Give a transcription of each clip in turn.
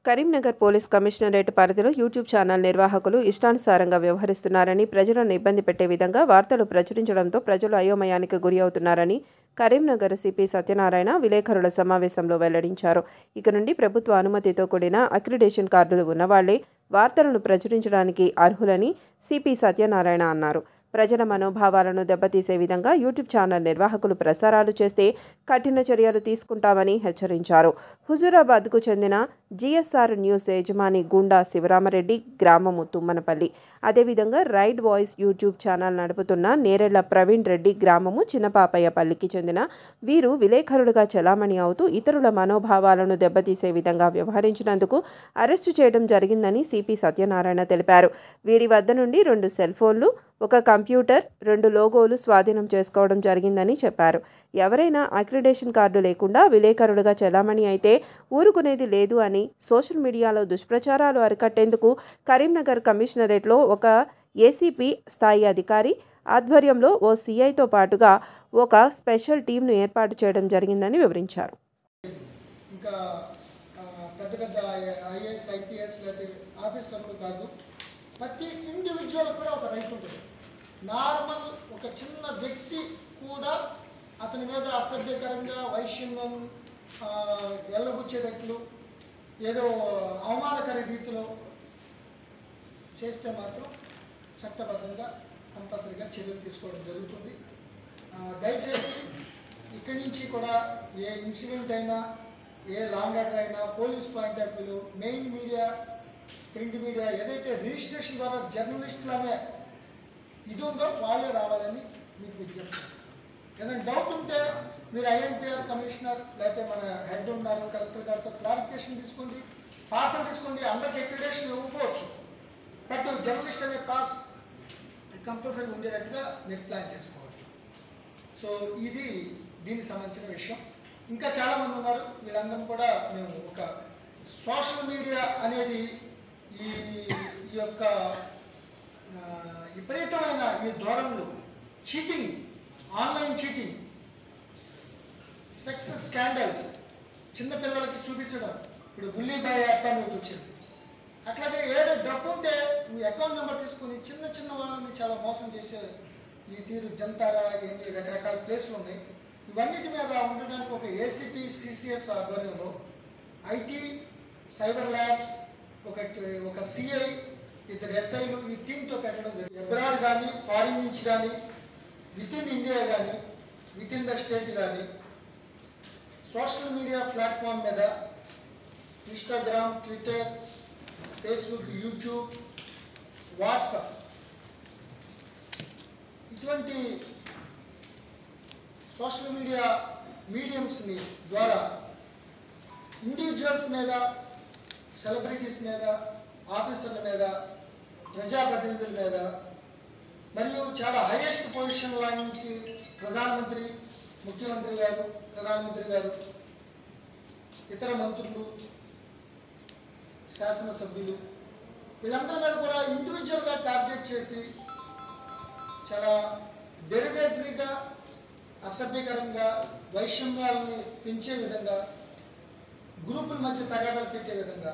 Karimnagar police commissionerate పరిధిలో YouTube channel నిర్వాహకులు ఇష్టానుసారంగా వ్యవహరిస్తున్నారని ప్రజలను ఇబ్బంది పెట్టే విధంగా వార్తలు ప్రచురించడంతో ప్రజలు అయోమయానికి గురి అవుతున్నారని కరీంనగర్ సిపి సత్యనారాయణ విలేకరుల సమావేశంలో వెల్లడించారు ఇక నుండి ప్రభుత్వ అనుమతితో కూడిన అక్రిడేషన్ కార్డులు ఉన్నవాళ్లే వార్తలను ప్రచురించడానికి అర్హులని సిపి సత్యనారాయణ అన్నారు ప్రజల మనోభావాలను దెబ్బతీసే విధంగా యూట్యూబ్ ఛానల్ నిర్వాహకులు ప్రసారాలు చేస్తే కఠిన చర్యలు తీసుకుంటామని హెచ్చరించారు హుజూరాబాద్కు చెందిన జిఎస్ఆర్ న్యూస్ యజమాని గుండా శివరామరెడ్డి గ్రామము తుమ్మనపల్లి అదేవిధంగా రైడ్ వాయిస్ యూట్యూబ్ ఛానల్ నడుపుతున్న నేరెళ్ల ప్రవీణ్ రెడ్డి గ్రామము చిన్నపాపయ్యపల్లికి చెందిన వీరు విలేకరులుగా చలామణి అవుతూ ఇతరుల మనోభావాలను దెబ్బతీసే విధంగా వ్యవహరించినందుకు అరెస్టు చేయడం జరిగిందని సిపి సత్యనారాయణ తెలిపారు వీరి వద్ద నుండి రెండు సెల్ ఫోన్లు ఒక కంప్యూటర్ రెండు లోగోలు స్వాధీనం చేసుకోవడం జరిగిందని చెప్పారు ఎవరైనా అక్రిడేషన్ కార్డు లేకుండా విలేకరులుగా చెలామణి అయితే ఊరుకునేది లేదు అని సోషల్ మీడియాలో దుష్ప్రచారాలు అరికట్టేందుకు కరీంనగర్ కమిషనరేట్లో ఒక ఏసీపీ స్థాయి అధికారి ఆధ్వర్యంలో ఓ సీఐతో పాటుగా ఒక స్పెషల్ టీంను ఏర్పాటు చేయడం జరిగిందని వివరించారు ఇంకా ఆ, పెద్ద పెద్ద ఐఏఎస్ ఐపీఎస్ లేదా ఆఫీసర్లు కాదు ప్రతి ఇండివిజువల్ కూడా ఒక రైట్ ఉంటుంది నార్మల్ ఒక చిన్న వ్యక్తి కూడా అతని మీద అసభ్యకరంగా వైషమ్యం ఆ, వెళ్ళబుచ్చేటట్లు ఏదో అవమానకర రీతిలో చేస్తే మాత్రం చట్టబద్ధంగా కంపల్సరిగా చర్యలు తీసుకోవడం జరుగుతుంది ఆ, దయచేసి ఇక్కడి నుంచి కూడా ఏ ఇన్సిడెంట్ అయినా ఏ లాంగ్ ఆర్డర్ అయినా పోలీస్ పాయింట్ ఆఫ్ వ్యూలో మెయిన్ మీడియా ప్రింట్ మీడియా ఏదైతే రిజిస్ట్రేషన్ ద్వారా జర్నలిస్టులు అనే ఇది ఉందో వాళ్ళే రావాలని మీకు విజ్ఞప్తి చేస్తాను ఏదైనా డౌట్ ఉంటే మీరు ఐఎన్పిఆర్ కమిషనర్ లేకపోతే మన హెడ్ ఉన్నారు కలెక్టర్ గారితో క్లారిఫికేషన్ తీసుకోండి పాస్ తీసుకోండి అందరికి ఎక్రిడేషన్ ఇవ్వకపోవచ్చు బట్ జర్నలిస్ట్ అనే పాస్ కంపల్సరీ ఉండేటట్టుగా మీరు ప్లాన్ చేసుకోవాలి సో ఇది దీనికి సంబంధించిన విషయం ఇంకా చాలామంది ఉన్నారు వీళ్ళందరూ కూడా మేము ఒక సోషల్ మీడియా అనేది ఈ ఈ యొక్క ఆ, విపరీతమైన ఈ ధోరణులు cheating online cheating sex scandals చిన్నపిల్లలకి చూపించడం ఇప్పుడు బుల్లీ బాయ్ యాప్ అని ఒకటి వచ్చింది అట్లాగే ఏదో డబ్బు ఉంటే నువ్వు అకౌంట్ నెంబర్ తీసుకుని చిన్న చిన్న వాళ్ళని చాలా మోసం చేసే ఈ తీరు జంతారా ఎన్ని రకరకాల ప్లేస్లు ఉన్నాయి ఇవన్నిటి మీద ఉండడానికి ఒక ఏసీపీ సిసిఎస్ ఆధ్వర్యంలో ఐటీ సైబర్ ల్యాబ్స్ ఒక ఒక సిఐ ఇద్దరు ఎస్ఐలు ఈ టీంతో పెట్టడం జరిగింది ఎబ్రాడ్ కానీ ఫారిన్ నుంచి కానీ విత్ ఇన్ ఇండియా కానీ విత్ ఇన్ ద స్టేట్ కానీ సోషల్ మీడియా ప్లాట్ఫామ్ మీద Instagram Twitter Facebook YouTube WhatsApp ఇటువంటి సోషల్ మీడియా మీడియంస్ని ద్వారా ఇండివిజువల్స్ మీద సెలబ్రిటీస్ మీద ఆఫీసర్ల మీద ప్రజాప్రతినిధుల మీద మరియు చాలా హైయెస్ట్ పొజిషన్ నుంచి ప్రధానమంత్రి ముఖ్యమంత్రి గారు ప్రధానమంత్రి గారు ఇతర మంత్రులు శాసనసభ్యులు వీళ్ళందరి మీద కూడా ఇండివిజువల్గా టార్గెట్ చేసి చాలా డెరిగేటరీగా అసభ్యకరంగా వైషమ్యాలని పెంచే విధంగా గ్రూపుల మధ్య తగాదాలు పెట్టే విధంగా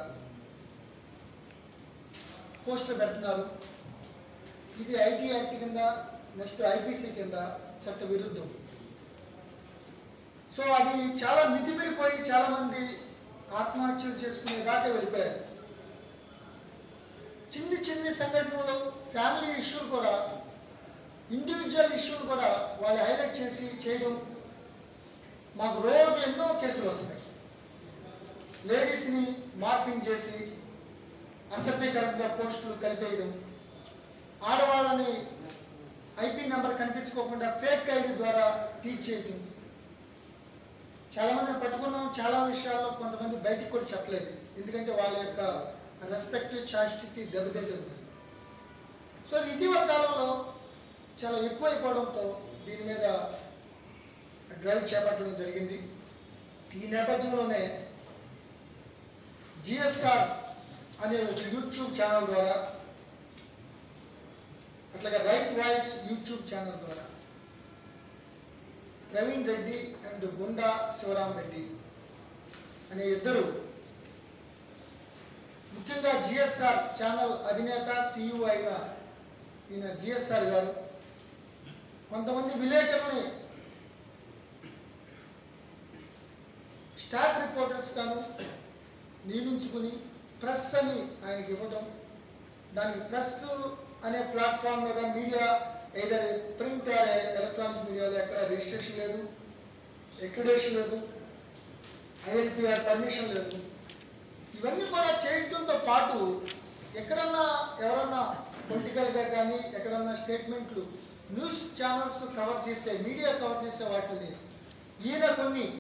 పోస్టులు పెడుతున్నారు ఇది ఐటీ యాక్ట్ కింద నెక్స్ట్ ఐపీసీ కింద చట్ట విరుద్ధం సో అది చాలా మితిమిరిపోయి చాలా మంది ఆత్మహత్యలు చేసుకునే దాకా వెళ్ళిపోయారు చిన్ని చిన్ని సంఘటనలు ఫ్యామిలీ ఇష్యూలు కూడా ఇండివిజువల్ ఇష్యూలు కూడా వాళ్ళు హైలైట్ చేసి చేయడం మాకు రోజు ఎన్నో కేసులు వస్తున్నాయి లేడీస్ని మార్పింగ్ చేసి అసభ్యకరంగా పోస్టులు కలిపేయడం ఆడవాళ్ళని ఐపీ నెంబర్ కనిపించుకోకుండా ఫేక్ ఐడి ద్వారా టీచ్ చేయటం చాలా మందిని పట్టుకున్నాం చాలా విషయాల్లో కొంతమంది బయటికి కూడా చెప్పలేదు ఎందుకంటే వాళ్ళ యొక్క రెస్పెక్ట్ చాస్టిటీ దెబ్బతింటుంది సో ఇటీవల కాలంలో చాలా ఎక్కువైపోవడంతో దీని మీద డ్రైవ్ చేపట్టడం జరిగింది ఈ నేపథ్యంలోనే జిఎస్ఆర్ అనే ఒక యూట్యూబ్ ఛానల్ ద్వారా అట్లాగే రైట్ వాయిస్ యూట్యూబ్ ఛానల్ ద్వారా ప్రవీణ్ రెడ్డి అండ్ గుండా శివరాం రెడ్డి అనే ఇద్దరు ముఖ్యంగా జిఎస్ఆర్ ఛానల్ అధినేత సిఇఓ అయిన ఈయన జిఎస్ఆర్ గారు కొంతమంది విలేకరుల్ని స్టాఫ్ రిపోర్టర్స్ గాను నియమించుకుని ప్రెస్ అని ఆయనకి ఇవ్వడం దానికి ప్రెస్ అనే ప్లాట్ఫామ్ మీద మీడియా ఏదైనా ప్రింట్ ఆర్ ఎలక్ట్రానిక్ మీడియాలో ఎక్కడ రిజిస్ట్రేషన్ లేదు ఎక్రిడేషన్ లేదు ఐఎన్పిఆర్ పర్మిషన్ లేదు ఇవన్నీ కూడా చేయడంతో పాటు ఎక్కడన్నా ఎవరన్నా పొలిటికల్గా కానీ ఎక్కడన్నా స్టేట్మెంట్లు న్యూస్ ఛానల్స్ కవర్ చేసే మీడియా కవర్ చేసే వాటిని ఈయన కొన్ని